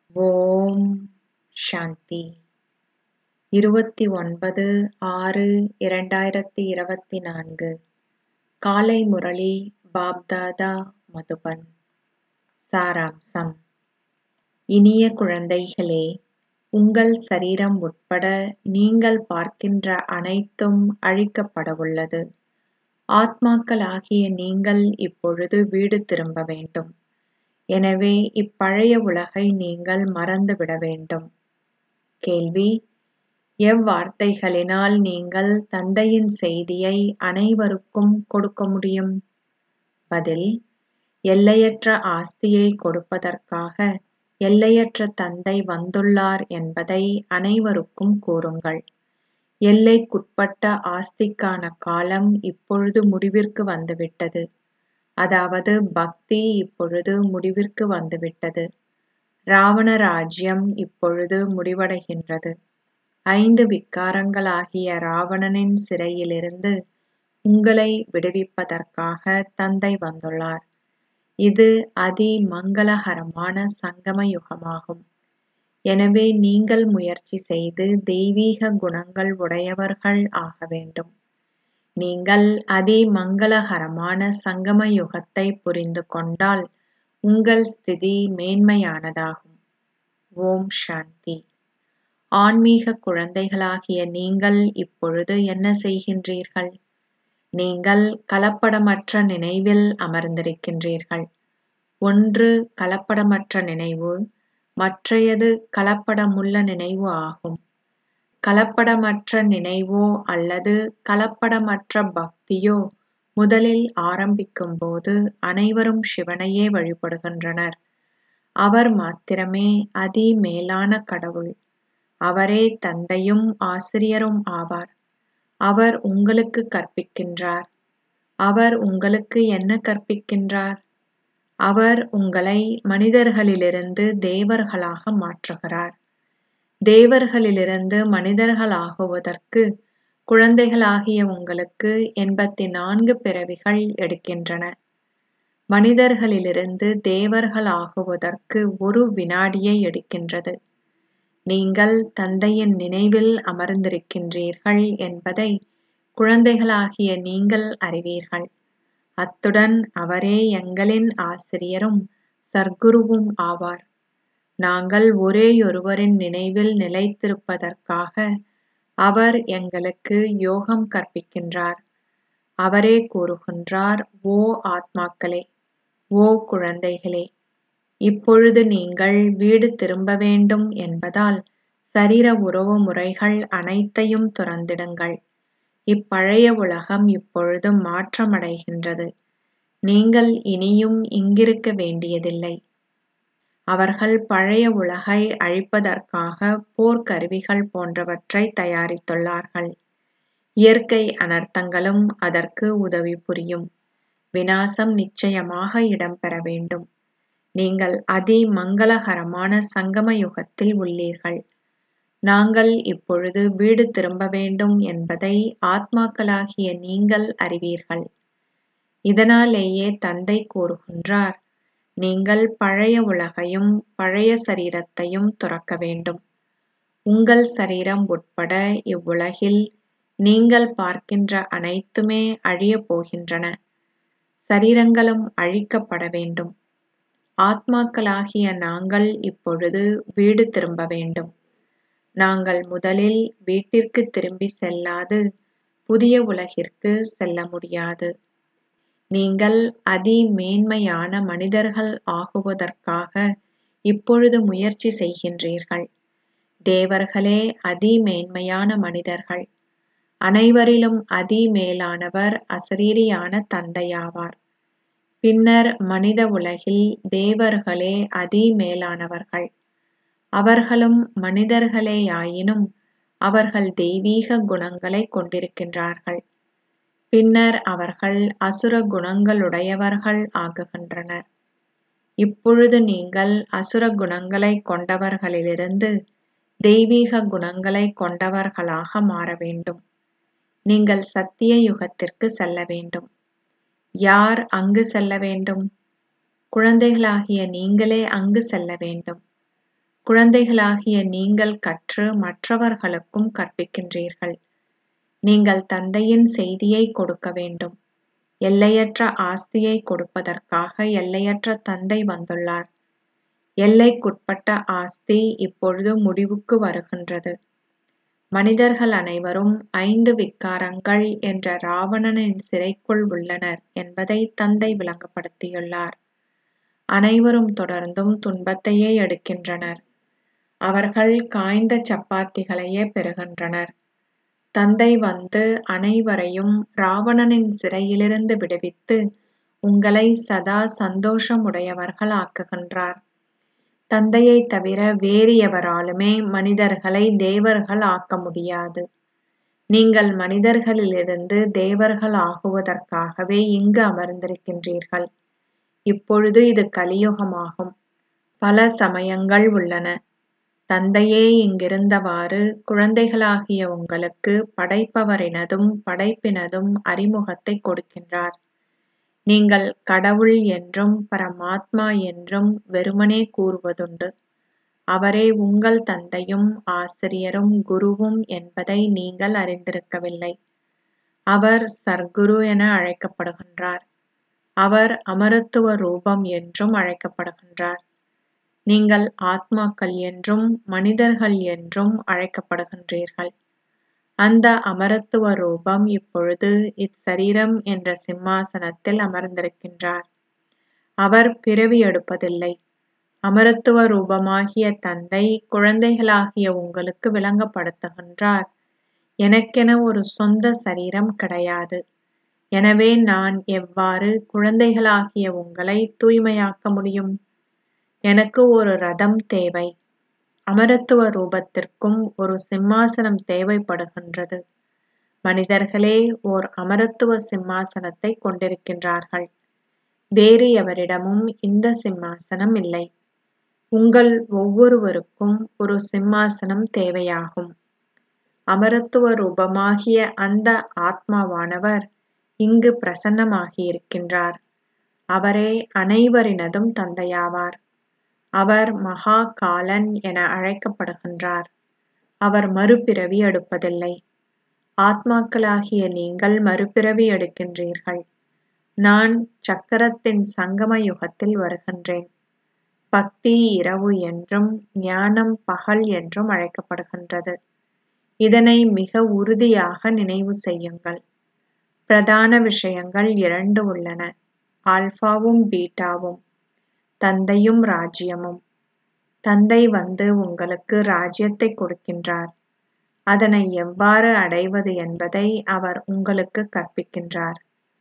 ஓம் சாந்தி இருபத்தி ஒன்பது ஆறு இரண்டாயிரத்தி இருபத்தி நான்கு காலை முரளி பாப்தாதா மதுபன் சாராம்சம் இனிய குழந்தைகளே உங்கள் சரீரம் உட்பட நீங்கள் பார்க்கின்ற அனைத்தும் அழிக்கப்படவுள்ளது ஆத்மாக்களாகிய நீங்கள் இப்பொழுது வீடு திரும்ப வேண்டும் எனவே இப்பழைய உலகை நீங்கள் மறந்துவிட வேண்டும் கேள்வி எவ்வார்த்தைகளினால் நீங்கள் தந்தையின் செய்தியை அனைவருக்கும் கொடுக்க முடியும் பதில் எல்லையற்ற ஆஸ்தியை கொடுப்பதற்காக எல்லையற்ற தந்தை வந்துள்ளார் என்பதை அனைவருக்கும் கூறுங்கள் எல்லைக்குட்பட்ட ஆஸ்திக்கான காலம் இப்பொழுது முடிவிற்கு வந்துவிட்டது அதாவது பக்தி இப்பொழுது முடிவிற்கு வந்துவிட்டது ராவண ராஜ்யம் இப்பொழுது முடிவடைகின்றது ஐந்து விக்காரங்களாகிய ராவணனின் சிறையிலிருந்து உங்களை விடுவிப்பதற்காக தந்தை வந்துள்ளார் இது அதி மங்களகரமான சங்கம யுகமாகும் எனவே நீங்கள் முயற்சி செய்து தெய்வீக குணங்கள் உடையவர்கள் ஆக வேண்டும் நீங்கள் அதி மங்களகரமான சங்கம யுகத்தை புரிந்து கொண்டால் உங்கள் ஸ்திதி மேன்மையானதாகும் ஓம் சாந்தி ஆன்மீக குழந்தைகளாகிய நீங்கள் இப்பொழுது என்ன செய்கின்றீர்கள் நீங்கள் கலப்படமற்ற நினைவில் அமர்ந்திருக்கின்றீர்கள் ஒன்று கலப்படமற்ற நினைவு மற்றையது கலப்படமுள்ள நினைவு ஆகும் கலப்படமற்ற நினைவோ அல்லது கலப்படமற்ற பக்தியோ முதலில் ஆரம்பிக்கும்போது அனைவரும் சிவனையே வழிபடுகின்றனர் அவர் மாத்திரமே அதி மேலான கடவுள் அவரே தந்தையும் ஆசிரியரும் ஆவார் அவர் உங்களுக்கு கற்பிக்கின்றார் அவர் உங்களுக்கு என்ன கற்பிக்கின்றார் அவர் உங்களை மனிதர்களிலிருந்து தேவர்களாக மாற்றுகிறார் தேவர்களிலிருந்து மனிதர்களாகுவதற்கு குழந்தைகளாகிய உங்களுக்கு எண்பத்தி நான்கு பிறவிகள் எடுக்கின்றன மனிதர்களிலிருந்து தேவர்களாகுவதற்கு ஒரு வினாடியை எடுக்கின்றது நீங்கள் தந்தையின் நினைவில் அமர்ந்திருக்கின்றீர்கள் என்பதை குழந்தைகளாகிய நீங்கள் அறிவீர்கள் அத்துடன் அவரே எங்களின் ஆசிரியரும் சர்க்குருவும் ஆவார் நாங்கள் ஒரேயொருவரின் நினைவில் நிலைத்திருப்பதற்காக அவர் எங்களுக்கு யோகம் கற்பிக்கின்றார் அவரே கூறுகின்றார் ஓ ஆத்மாக்களே ஓ குழந்தைகளே இப்பொழுது நீங்கள் வீடு திரும்ப வேண்டும் என்பதால் சரீர உறவு முறைகள் அனைத்தையும் துறந்திடுங்கள் இப்பழைய உலகம் இப்பொழுது மாற்றமடைகின்றது நீங்கள் இனியும் இங்கிருக்க வேண்டியதில்லை அவர்கள் பழைய உலகை அழிப்பதற்காக போர்க்கருவிகள் போன்றவற்றை தயாரித்துள்ளார்கள் இயற்கை அனர்த்தங்களும் அதற்கு உதவி புரியும் வினாசம் நிச்சயமாக இடம்பெற வேண்டும் நீங்கள் அதி மங்களகரமான சங்கம யுகத்தில் உள்ளீர்கள் நாங்கள் இப்பொழுது வீடு திரும்ப வேண்டும் என்பதை ஆத்மாக்களாகிய நீங்கள் அறிவீர்கள் இதனாலேயே தந்தை கூறுகின்றார் நீங்கள் பழைய உலகையும் பழைய சரீரத்தையும் துறக்க வேண்டும் உங்கள் சரீரம் உட்பட இவ்வுலகில் நீங்கள் பார்க்கின்ற அனைத்துமே அழியப் போகின்றன சரீரங்களும் அழிக்கப்பட வேண்டும் ஆத்மாக்களாகிய நாங்கள் இப்பொழுது வீடு திரும்ப வேண்டும் நாங்கள் முதலில் வீட்டிற்கு திரும்பி செல்லாது புதிய உலகிற்கு செல்ல முடியாது நீங்கள் அதி மேன்மையான மனிதர்கள் ஆகுவதற்காக இப்பொழுது முயற்சி செய்கின்றீர்கள் தேவர்களே அதி மேன்மையான மனிதர்கள் அனைவரிலும் அதி மேலானவர் அசரீரியான தந்தையாவார் பின்னர் மனித உலகில் தேவர்களே அதி மேலானவர்கள் அவர்களும் மனிதர்களேயாயினும் அவர்கள் தெய்வீக குணங்களை கொண்டிருக்கின்றார்கள் பின்னர் அவர்கள் அசுர குணங்களுடையவர்கள் ஆகுகின்றனர் இப்பொழுது நீங்கள் அசுர குணங்களை கொண்டவர்களிலிருந்து தெய்வீக குணங்களை கொண்டவர்களாக மாற வேண்டும் நீங்கள் சத்திய யுகத்திற்கு செல்ல வேண்டும் யார் அங்கு செல்ல வேண்டும் குழந்தைகளாகிய நீங்களே அங்கு செல்ல வேண்டும் குழந்தைகளாகிய நீங்கள் கற்று மற்றவர்களுக்கும் கற்பிக்கின்றீர்கள் நீங்கள் தந்தையின் செய்தியை கொடுக்க வேண்டும் எல்லையற்ற ஆஸ்தியை கொடுப்பதற்காக எல்லையற்ற தந்தை வந்துள்ளார் எல்லைக்குட்பட்ட ஆஸ்தி இப்பொழுது முடிவுக்கு வருகின்றது மனிதர்கள் அனைவரும் ஐந்து விக்காரங்கள் என்ற ராவணனின் சிறைக்குள் உள்ளனர் என்பதை தந்தை விளங்கப்படுத்தியுள்ளார் அனைவரும் தொடர்ந்தும் துன்பத்தையே எடுக்கின்றனர் அவர்கள் காய்ந்த சப்பாத்திகளையே பெறுகின்றனர் தந்தை வந்து அனைவரையும் ராவணனின் சிறையிலிருந்து விடுவித்து உங்களை சதா சந்தோஷமுடையவர்கள் ஆக்குகின்றார் தந்தையை தவிர வேறு எவராலுமே மனிதர்களை தேவர்கள் ஆக்க முடியாது நீங்கள் மனிதர்களிலிருந்து தேவர்கள் ஆகுவதற்காகவே இங்கு அமர்ந்திருக்கின்றீர்கள் இப்பொழுது இது கலியுகமாகும் பல சமயங்கள் உள்ளன தந்தையே இங்கிருந்தவாறு குழந்தைகளாகிய உங்களுக்கு படைப்பவரினதும் படைப்பினதும் அறிமுகத்தை கொடுக்கின்றார் நீங்கள் கடவுள் என்றும் பரமாத்மா என்றும் வெறுமனே கூறுவதுண்டு அவரே உங்கள் தந்தையும் ஆசிரியரும் குருவும் என்பதை நீங்கள் அறிந்திருக்கவில்லை அவர் சர்க்குரு என அழைக்கப்படுகின்றார் அவர் அமரத்துவ ரூபம் என்றும் அழைக்கப்படுகின்றார் நீங்கள் ஆத்மாக்கள் என்றும் மனிதர்கள் என்றும் அழைக்கப்படுகின்றீர்கள் அந்த அமரத்துவ ரூபம் இப்பொழுது இச்சரீரம் என்ற சிம்மாசனத்தில் அமர்ந்திருக்கின்றார் அவர் பிறவி எடுப்பதில்லை அமரத்துவ ரூபமாகிய தந்தை குழந்தைகளாகிய உங்களுக்கு விளங்கப்படுத்துகின்றார் எனக்கென ஒரு சொந்த சரீரம் கிடையாது எனவே நான் எவ்வாறு குழந்தைகளாகிய உங்களை தூய்மையாக்க முடியும் எனக்கு ஒரு ரதம் தேவை அமரத்துவ ரூபத்திற்கும் ஒரு சிம்மாசனம் தேவைப்படுகின்றது மனிதர்களே ஓர் அமரத்துவ சிம்மாசனத்தை கொண்டிருக்கின்றார்கள் வேறு எவரிடமும் இந்த சிம்மாசனம் இல்லை உங்கள் ஒவ்வொருவருக்கும் ஒரு சிம்மாசனம் தேவையாகும் அமரத்துவ ரூபமாகிய அந்த ஆத்மாவானவர் இங்கு பிரசன்னமாகியிருக்கின்றார் அவரே அனைவரினதும் தந்தையாவார் அவர் மகா காலன் என அழைக்கப்படுகின்றார் அவர் மறுபிறவி எடுப்பதில்லை ஆத்மாக்களாகிய நீங்கள் மறுபிறவி எடுக்கின்றீர்கள் நான் சக்கரத்தின் சங்கம யுகத்தில் வருகின்றேன் பக்தி இரவு என்றும் ஞானம் பகல் என்றும் அழைக்கப்படுகின்றது இதனை மிக உறுதியாக நினைவு செய்யுங்கள் பிரதான விஷயங்கள் இரண்டு உள்ளன ஆல்பாவும் பீட்டாவும் தந்தையும் ராஜ்யமும் தந்தை வந்து உங்களுக்கு ராஜ்யத்தை கொடுக்கின்றார் அதனை எவ்வாறு அடைவது என்பதை அவர் உங்களுக்கு கற்பிக்கின்றார்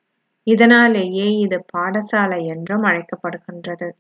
இதனாலேயே இது பாடசாலை என்றும் அழைக்கப்படுகின்றது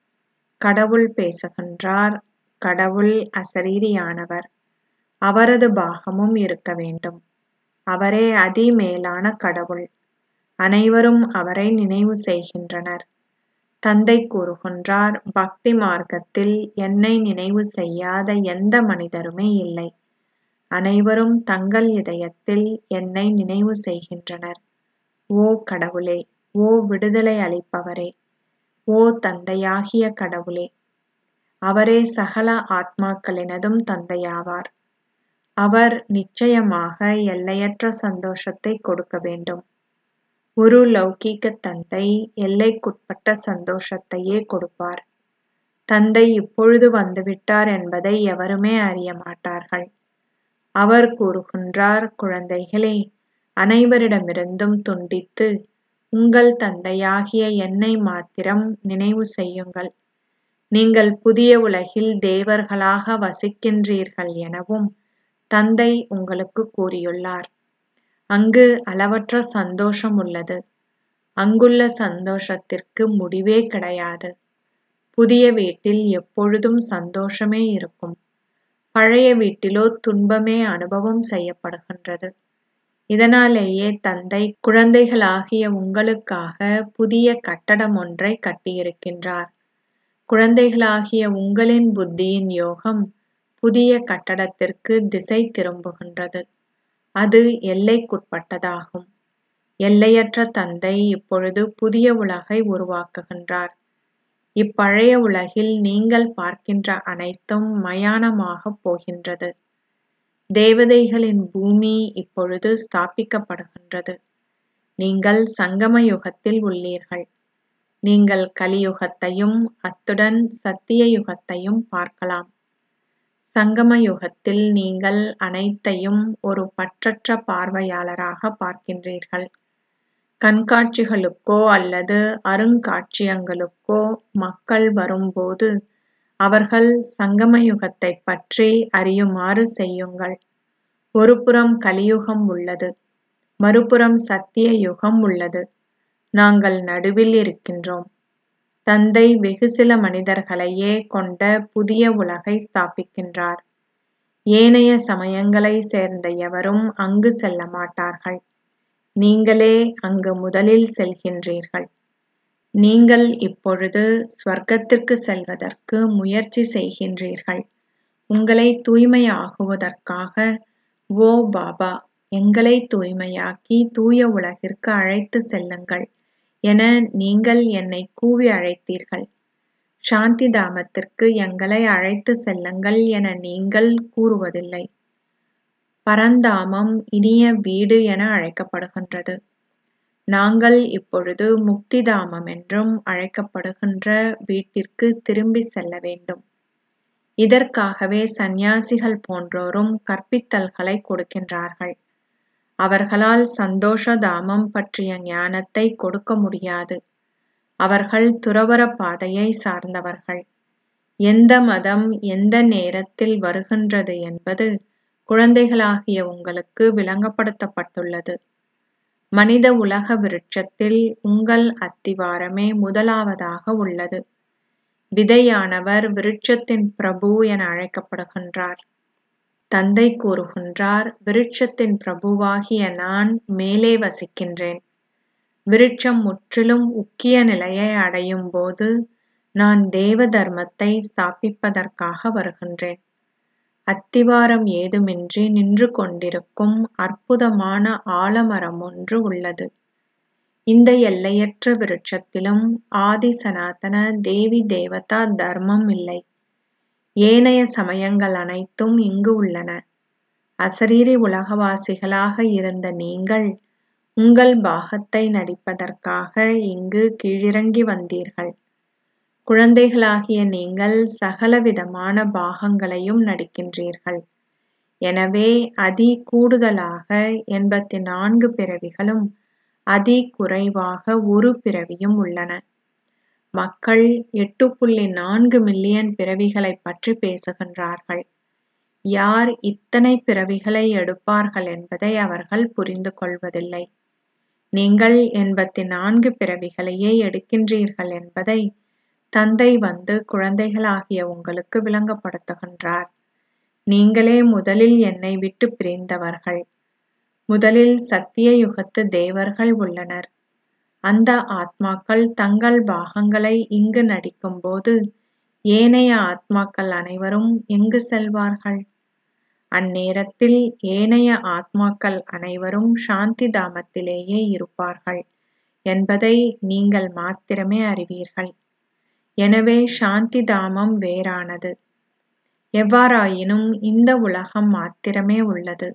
கடவுள் பேசுகின்றார் கடவுள் அசரீரியானவர் அவரது பாகமும் இருக்க வேண்டும் அவரே அதிமேலான கடவுள் அனைவரும் அவரை நினைவு செய்கின்றனர் தந்தை கூறுகின்றார் பக்தி மார்க்கத்தில் என்னை நினைவு செய்யாத எந்த மனிதருமே இல்லை அனைவரும் தங்கள் இதயத்தில் என்னை நினைவு செய்கின்றனர் ஓ கடவுளே ஓ விடுதலை அளிப்பவரே ஓ தந்தையாகிய கடவுளே அவரே சகல ஆத்மாக்களினதும் தந்தையாவார் அவர் நிச்சயமாக எல்லையற்ற சந்தோஷத்தை கொடுக்க வேண்டும் ஒரு லௌகீக தந்தை எல்லைக்குட்பட்ட சந்தோஷத்தையே கொடுப்பார் தந்தை இப்பொழுது வந்துவிட்டார் என்பதை எவருமே அறிய மாட்டார்கள் அவர் கூறுகின்றார் குழந்தைகளே அனைவரிடமிருந்தும் துண்டித்து உங்கள் தந்தையாகிய என்னை மாத்திரம் நினைவு செய்யுங்கள் நீங்கள் புதிய உலகில் தேவர்களாக வசிக்கின்றீர்கள் எனவும் தந்தை உங்களுக்கு கூறியுள்ளார் அங்கு அளவற்ற சந்தோஷம் உள்ளது அங்குள்ள சந்தோஷத்திற்கு முடிவே கிடையாது புதிய வீட்டில் எப்பொழுதும் சந்தோஷமே இருக்கும் பழைய வீட்டிலோ துன்பமே அனுபவம் செய்யப்படுகின்றது இதனாலேயே தந்தை குழந்தைகளாகிய உங்களுக்காக புதிய கட்டடம் ஒன்றை கட்டியிருக்கின்றார் குழந்தைகளாகிய உங்களின் புத்தியின் யோகம் புதிய கட்டடத்திற்கு திசை திரும்புகின்றது அது எல்லைக்குட்பட்டதாகும் எல்லையற்ற தந்தை இப்பொழுது புதிய உலகை உருவாக்குகின்றார் இப்பழைய உலகில் நீங்கள் பார்க்கின்ற அனைத்தும் மயானமாகப் போகின்றது தேவதைகளின் பூமி இப்பொழுது ஸ்தாபிக்கப்படுகின்றது நீங்கள் சங்கம யுகத்தில் உள்ளீர்கள் நீங்கள் கலியுகத்தையும் அத்துடன் சத்திய யுகத்தையும் பார்க்கலாம் சங்கம யுகத்தில் நீங்கள் அனைத்தையும் ஒரு பற்றற்ற பார்வையாளராக பார்க்கின்றீர்கள் கண்காட்சிகளுக்கோ அல்லது அருங்காட்சியகங்களுக்கோ மக்கள் வரும்போது அவர்கள் சங்கம யுகத்தைப் பற்றி அறியுமாறு செய்யுங்கள் ஒருபுறம் கலியுகம் உள்ளது மறுபுறம் சத்திய யுகம் உள்ளது நாங்கள் நடுவில் இருக்கின்றோம் தந்தை வெகு சில மனிதர்களையே கொண்ட புதிய உலகை ஸ்தாபிக்கின்றார் ஏனைய சமயங்களை சேர்ந்த எவரும் அங்கு செல்ல மாட்டார்கள் நீங்களே அங்கு முதலில் செல்கின்றீர்கள் நீங்கள் இப்பொழுது ஸ்வர்க்கத்திற்கு செல்வதற்கு முயற்சி செய்கின்றீர்கள் உங்களை தூய்மையாகுவதற்காக ஓ பாபா எங்களை தூய்மையாக்கி தூய உலகிற்கு அழைத்து செல்லுங்கள் என நீங்கள் என்னை கூவி அழைத்தீர்கள் சாந்தி தாமத்திற்கு எங்களை அழைத்து செல்லுங்கள் என நீங்கள் கூறுவதில்லை பரந்தாமம் இனிய வீடு என அழைக்கப்படுகின்றது நாங்கள் இப்பொழுது முக்திதாமம் என்றும் அழைக்கப்படுகின்ற வீட்டிற்கு திரும்பி செல்ல வேண்டும் இதற்காகவே சந்நியாசிகள் போன்றோரும் கற்பித்தல்களை கொடுக்கின்றார்கள் அவர்களால் சந்தோஷ தாமம் பற்றிய ஞானத்தை கொடுக்க முடியாது அவர்கள் துறவற பாதையை சார்ந்தவர்கள் எந்த மதம் எந்த நேரத்தில் வருகின்றது என்பது குழந்தைகளாகிய உங்களுக்கு விளங்கப்படுத்தப்பட்டுள்ளது மனித உலக விருட்சத்தில் உங்கள் அத்திவாரமே முதலாவதாக உள்ளது விதையானவர் விருட்சத்தின் பிரபு என அழைக்கப்படுகின்றார் தந்தை கூறுகின்றார் விருட்சத்தின் பிரபுவாகிய நான் மேலே வசிக்கின்றேன் விருட்சம் முற்றிலும் உக்கிய நிலையை அடையும் போது நான் தேவ தர்மத்தை ஸ்தாபிப்பதற்காக வருகின்றேன் அத்திவாரம் ஏதுமின்றி நின்று கொண்டிருக்கும் அற்புதமான ஆலமரம் ஒன்று உள்ளது இந்த எல்லையற்ற விருட்சத்திலும் ஆதி சனாதன தேவி தேவதா தர்மம் இல்லை ஏனைய சமயங்கள் அனைத்தும் இங்கு உள்ளன அசரீரி உலகவாசிகளாக இருந்த நீங்கள் உங்கள் பாகத்தை நடிப்பதற்காக இங்கு கீழிறங்கி வந்தீர்கள் குழந்தைகளாகிய நீங்கள் சகலவிதமான பாகங்களையும் நடிக்கின்றீர்கள் எனவே அதி கூடுதலாக எண்பத்தி நான்கு பிறவிகளும் அதி குறைவாக ஒரு பிறவியும் உள்ளன மக்கள் எட்டு புள்ளி நான்கு மில்லியன் பிறவிகளை பற்றி பேசுகின்றார்கள் யார் இத்தனை பிறவிகளை எடுப்பார்கள் என்பதை அவர்கள் புரிந்து கொள்வதில்லை நீங்கள் எண்பத்தி நான்கு பிறவிகளையே எடுக்கின்றீர்கள் என்பதை தந்தை வந்து குழந்தைகளாகிய உங்களுக்கு விளங்கப்படுத்துகின்றார் நீங்களே முதலில் என்னை விட்டு பிரிந்தவர்கள் முதலில் சத்திய யுகத்து தேவர்கள் உள்ளனர் அந்த ஆத்மாக்கள் தங்கள் பாகங்களை இங்கு நடிக்கும்போது ஏனைய ஆத்மாக்கள் அனைவரும் எங்கு செல்வார்கள் அந்நேரத்தில் ஏனைய ஆத்மாக்கள் அனைவரும் சாந்தி தாமத்திலேயே இருப்பார்கள் என்பதை நீங்கள் மாத்திரமே அறிவீர்கள் எனவே சாந்தி தாமம் வேறானது எவ்வாறாயினும் இந்த உலகம் மாத்திரமே உள்ளது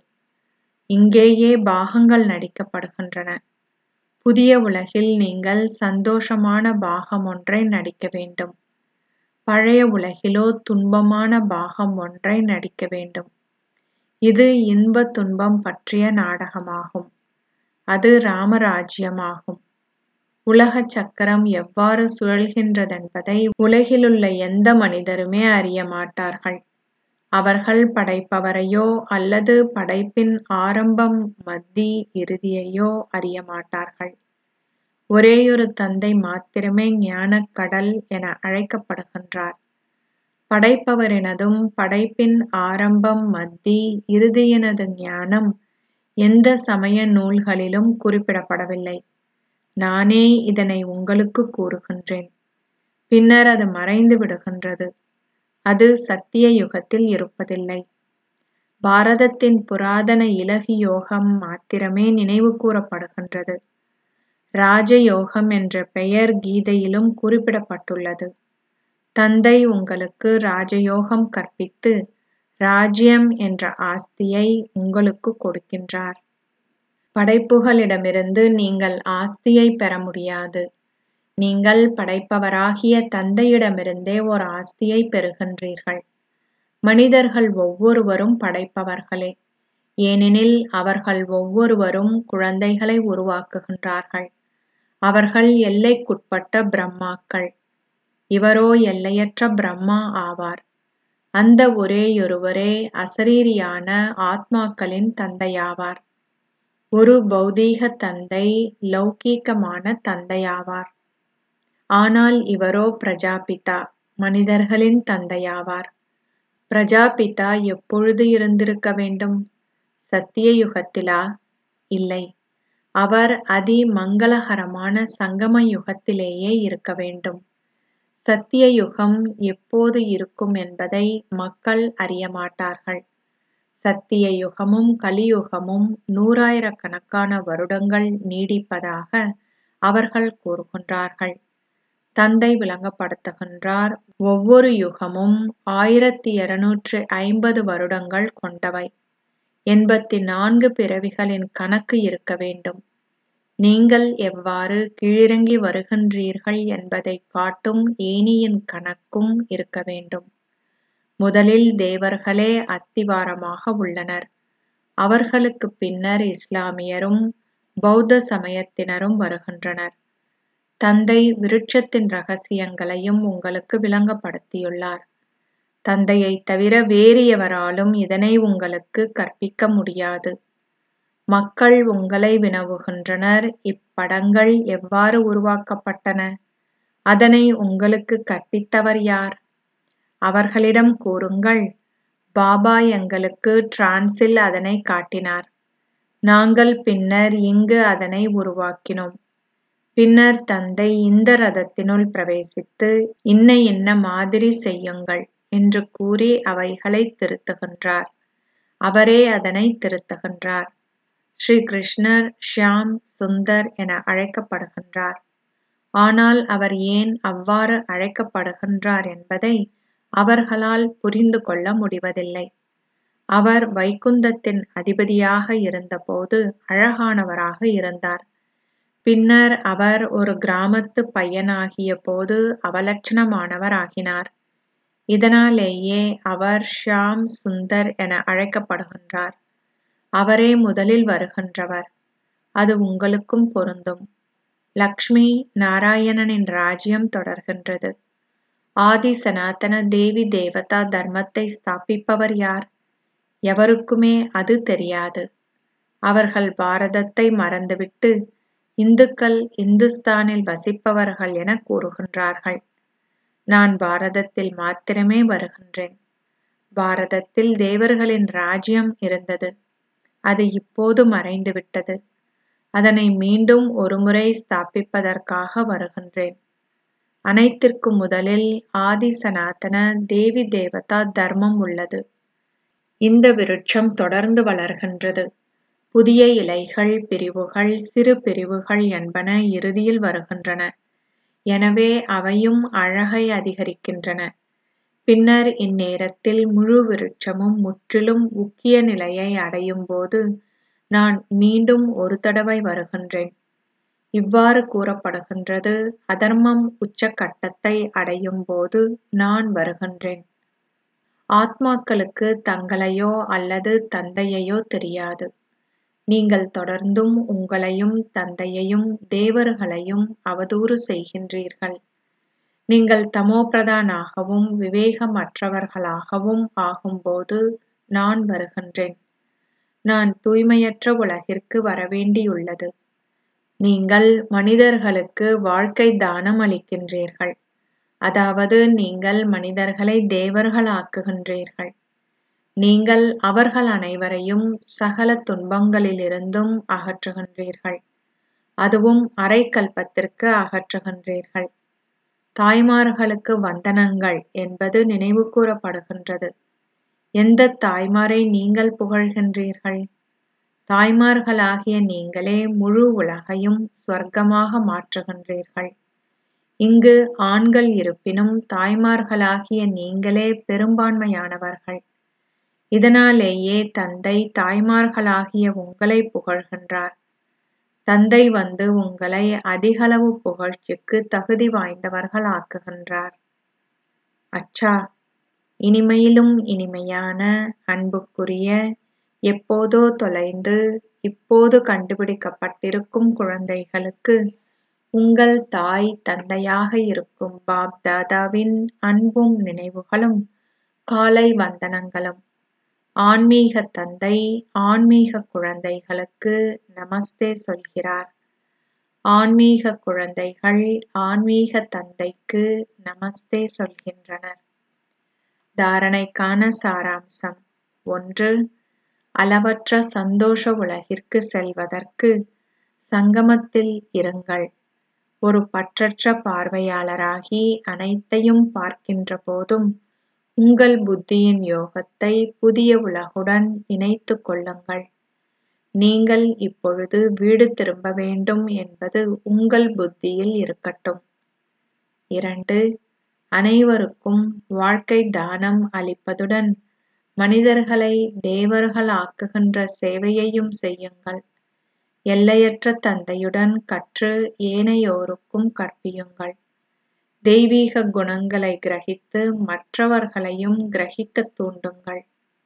இங்கேயே பாகங்கள் நடிக்கப்படுகின்றன புதிய உலகில் நீங்கள் சந்தோஷமான பாகம் ஒன்றை நடிக்க வேண்டும் பழைய உலகிலோ துன்பமான பாகம் ஒன்றை நடிக்க வேண்டும் இது இன்ப துன்பம் பற்றிய நாடகமாகும் அது ராமராஜ்யமாகும் உலக சக்கரம் எவ்வாறு சுழல்கின்றதென்பதை உலகிலுள்ள எந்த மனிதருமே அறிய மாட்டார்கள் அவர்கள் படைப்பவரையோ அல்லது படைப்பின் ஆரம்பம் மத்தி இறுதியையோ அறிய மாட்டார்கள் ஒரேயொரு தந்தை மாத்திரமே ஞானக் கடல் என அழைக்கப்படுகின்றார் படைப்பவரினதும் படைப்பின் ஆரம்பம் மத்தி இறுதியினது ஞானம் எந்த சமய நூல்களிலும் குறிப்பிடப்படவில்லை நானே இதனை உங்களுக்கு கூறுகின்றேன் பின்னர் அது மறைந்து விடுகின்றது அது சத்திய யுகத்தில் இருப்பதில்லை பாரதத்தின் புராதன இலகு யோகம் மாத்திரமே நினைவு கூறப்படுகின்றது ராஜயோகம் என்ற பெயர் கீதையிலும் குறிப்பிடப்பட்டுள்ளது தந்தை உங்களுக்கு ராஜயோகம் கற்பித்து ராஜ்யம் என்ற ஆஸ்தியை உங்களுக்கு கொடுக்கின்றார் படைப்புகளிடமிருந்து நீங்கள் ஆஸ்தியை பெற முடியாது நீங்கள் படைப்பவராகிய தந்தையிடமிருந்தே ஒரு ஆஸ்தியை பெறுகின்றீர்கள் மனிதர்கள் ஒவ்வொருவரும் படைப்பவர்களே ஏனெனில் அவர்கள் ஒவ்வொருவரும் குழந்தைகளை உருவாக்குகின்றார்கள் அவர்கள் எல்லைக்குட்பட்ட பிரம்மாக்கள் இவரோ எல்லையற்ற பிரம்மா ஆவார் அந்த ஒரேயொருவரே அசரீரியான ஆத்மாக்களின் தந்தையாவார் ஒரு பௌதீக தந்தை லௌகீகமான தந்தையாவார் ஆனால் இவரோ பிரஜாபிதா மனிதர்களின் தந்தையாவார் பிரஜாபிதா எப்பொழுது இருந்திருக்க வேண்டும் சத்திய யுகத்திலா இல்லை அவர் அதி மங்களகரமான சங்கம யுகத்திலேயே இருக்க வேண்டும் சத்திய யுகம் எப்போது இருக்கும் என்பதை மக்கள் அறிய மாட்டார்கள் சத்திய யுகமும் கலியுகமும் நூறாயிரக்கணக்கான வருடங்கள் நீடிப்பதாக அவர்கள் கூறுகின்றார்கள் தந்தை விளங்கப்படுத்துகின்றார் ஒவ்வொரு யுகமும் ஆயிரத்தி இருநூற்று ஐம்பது வருடங்கள் கொண்டவை எண்பத்தி நான்கு பிறவிகளின் கணக்கு இருக்க வேண்டும் நீங்கள் எவ்வாறு கீழிறங்கி வருகின்றீர்கள் என்பதை காட்டும் ஏணியின் கணக்கும் இருக்க வேண்டும் முதலில் தேவர்களே அத்திவாரமாக உள்ளனர் அவர்களுக்கு பின்னர் இஸ்லாமியரும் பௌத்த சமயத்தினரும் வருகின்றனர் தந்தை விருட்சத்தின் ரகசியங்களையும் உங்களுக்கு விளங்கப்படுத்தியுள்ளார் தந்தையை தவிர வேறு எவராலும் இதனை உங்களுக்கு கற்பிக்க முடியாது மக்கள் உங்களை வினவுகின்றனர் இப்படங்கள் எவ்வாறு உருவாக்கப்பட்டன அதனை உங்களுக்கு கற்பித்தவர் யார் அவர்களிடம் கூறுங்கள் பாபா எங்களுக்கு டிரான்ஸில் அதனை காட்டினார் நாங்கள் பின்னர் இங்கு அதனை உருவாக்கினோம் பின்னர் தந்தை இந்த ரதத்தினுள் பிரவேசித்து இன்ன இன்ன மாதிரி செய்யுங்கள் என்று கூறி அவைகளை திருத்துகின்றார் அவரே அதனை திருத்துகின்றார் ஸ்ரீ கிருஷ்ணர் ஷியாம் சுந்தர் என அழைக்கப்படுகின்றார் ஆனால் அவர் ஏன் அவ்வாறு அழைக்கப்படுகின்றார் என்பதை அவர்களால் புரிந்து கொள்ள முடிவதில்லை அவர் வைகுந்தத்தின் அதிபதியாக இருந்தபோது அழகானவராக இருந்தார் பின்னர் அவர் ஒரு கிராமத்து பையனாகிய போது அவலட்சணமானவர் ஆகினார் இதனாலேயே அவர் ஷியாம் சுந்தர் என அழைக்கப்படுகின்றார் அவரே முதலில் வருகின்றவர் அது உங்களுக்கும் பொருந்தும் லக்ஷ்மி நாராயணனின் ராஜ்யம் தொடர்கின்றது ஆதி சனாதன தேவி தேவதா தர்மத்தை ஸ்தாபிப்பவர் யார் எவருக்குமே அது தெரியாது அவர்கள் பாரதத்தை மறந்துவிட்டு இந்துக்கள் இந்துஸ்தானில் வசிப்பவர்கள் என கூறுகின்றார்கள் நான் பாரதத்தில் மாத்திரமே வருகின்றேன் பாரதத்தில் தேவர்களின் ராஜ்யம் இருந்தது அது இப்போது மறைந்துவிட்டது அதனை மீண்டும் ஒருமுறை ஸ்தாபிப்பதற்காக வருகின்றேன் அனைத்திற்கும் முதலில் ஆதி சனாதன தேவி தேவதா தர்மம் உள்ளது இந்த விருட்சம் தொடர்ந்து வளர்கின்றது புதிய இலைகள் பிரிவுகள் சிறு பிரிவுகள் என்பன இறுதியில் வருகின்றன எனவே அவையும் அழகை அதிகரிக்கின்றன பின்னர் இந்நேரத்தில் முழு விருட்சமும் முற்றிலும் முக்கிய நிலையை அடையும் போது நான் மீண்டும் ஒரு தடவை வருகின்றேன் இவ்வாறு கூறப்படுகின்றது அதர்மம் உச்சக்கட்டத்தை அடையும் போது நான் வருகின்றேன் ஆத்மாக்களுக்கு தங்களையோ அல்லது தந்தையையோ தெரியாது நீங்கள் தொடர்ந்தும் உங்களையும் தந்தையையும் தேவர்களையும் அவதூறு செய்கின்றீர்கள் நீங்கள் தமோபிரதானாகவும் விவேகமற்றவர்களாகவும் ஆகும்போது நான் வருகின்றேன் நான் தூய்மையற்ற உலகிற்கு வரவேண்டியுள்ளது நீங்கள் மனிதர்களுக்கு வாழ்க்கை தானம் அளிக்கின்றீர்கள் அதாவது நீங்கள் மனிதர்களை தேவர்களாக்குகின்றீர்கள் நீங்கள் அவர்கள் அனைவரையும் சகல துன்பங்களிலிருந்தும் அகற்றுகின்றீர்கள் அதுவும் அரைக்கல்பத்திற்கு அகற்றுகின்றீர்கள் தாய்மார்களுக்கு வந்தனங்கள் என்பது நினைவு கூறப்படுகின்றது எந்த தாய்மாரை நீங்கள் புகழ்கின்றீர்கள் தாய்மார்களாகிய நீங்களே முழு உலகையும் சொர்க்கமாக மாற்றுகின்றீர்கள் இங்கு ஆண்கள் இருப்பினும் தாய்மார்களாகிய நீங்களே பெரும்பான்மையானவர்கள் இதனாலேயே தந்தை தாய்மார்களாகிய உங்களை புகழ்கின்றார் தந்தை வந்து உங்களை அதிகளவு புகழ்ச்சிக்கு தகுதி வாய்ந்தவர்கள் ஆக்குகின்றார் அச்சா இனிமையிலும் இனிமையான அன்புக்குரிய எப்போதோ தொலைந்து இப்போது கண்டுபிடிக்கப்பட்டிருக்கும் குழந்தைகளுக்கு உங்கள் தாய் தந்தையாக இருக்கும் பாப் தாதாவின் அன்பும் நினைவுகளும் காலை வந்தனங்களும் ஆன்மீக தந்தை ஆன்மீக குழந்தைகளுக்கு நமஸ்தே சொல்கிறார் ஆன்மீக குழந்தைகள் ஆன்மீக தந்தைக்கு நமஸ்தே சொல்கின்றனர் தாரணைக்கான சாராம்சம் ஒன்று அளவற்ற சந்தோஷ உலகிற்கு செல்வதற்கு சங்கமத்தில் இருங்கள் ஒரு பற்றற்ற பார்வையாளராகி அனைத்தையும் பார்க்கின்ற போதும் உங்கள் புத்தியின் யோகத்தை புதிய உலகுடன் இணைத்துக் கொள்ளுங்கள் நீங்கள் இப்பொழுது வீடு திரும்ப வேண்டும் என்பது உங்கள் புத்தியில் இருக்கட்டும் இரண்டு அனைவருக்கும் வாழ்க்கை தானம் அளிப்பதுடன் மனிதர்களை தேவர்கள் ஆக்குகின்ற சேவையையும் செய்யுங்கள் எல்லையற்ற தந்தையுடன் கற்று ஏனையோருக்கும் கற்பியுங்கள் தெய்வீக குணங்களை கிரகித்து மற்றவர்களையும் கிரகிக்கத் தூண்டுங்கள்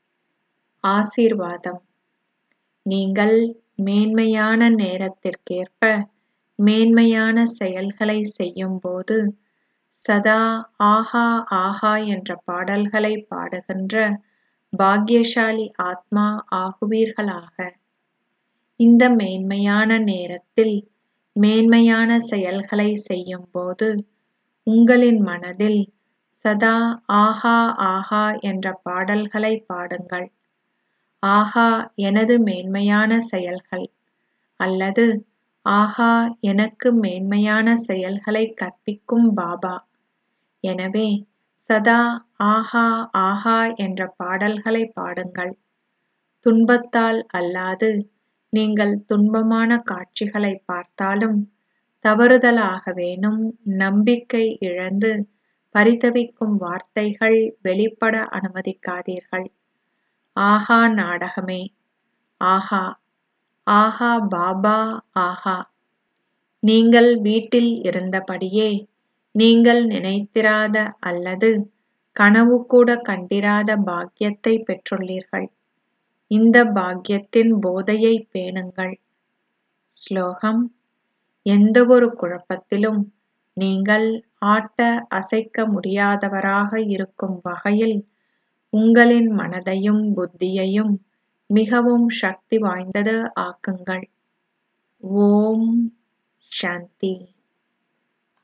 ஆசீர்வாதம் நீங்கள் மேன்மையான நேரத்திற்கேற்ப மேன்மையான செயல்களை செய்யும்போது சதா ஆஹா ஆஹா என்ற பாடல்களை பாடுகின்ற பாக்கியசாலி ஆத்மா ஆகுவீர்களாக இந்த மேன்மையான நேரத்தில் மேன்மையான செயல்களை செய்யும்போது உங்களின் மனதில் சதா ஆஹா ஆஹா என்ற பாடல்களை பாடுங்கள் ஆஹா எனது மேன்மையான செயல்கள் அல்லது ஆஹா எனக்கு மேன்மையான செயல்களை கற்பிக்கும் பாபா எனவே சதா ஆஹா ஆஹா என்ற பாடல்களை பாடுங்கள் துன்பத்தால் அல்லாது நீங்கள் துன்பமான காட்சிகளை பார்த்தாலும் தவறுதலாகவேனும் நம்பிக்கை இழந்து பரிதவிக்கும் வார்த்தைகள் வெளிப்பட அனுமதிக்காதீர்கள் ஆஹா நாடகமே ஆஹா ஆஹா பாபா ஆஹா நீங்கள் வீட்டில் இருந்தபடியே நீங்கள் நினைத்திராத அல்லது கனவு கூட கண்டிராத பாக்கியத்தை பெற்றுள்ளீர்கள் இந்த பாக்கியத்தின் போதையை பேணுங்கள் ஸ்லோகம் எந்தவொரு குழப்பத்திலும் நீங்கள் ஆட்ட அசைக்க முடியாதவராக இருக்கும் வகையில் உங்களின் மனதையும் புத்தியையும் மிகவும் சக்தி வாய்ந்தது ஆக்குங்கள் ஓம் சாந்தி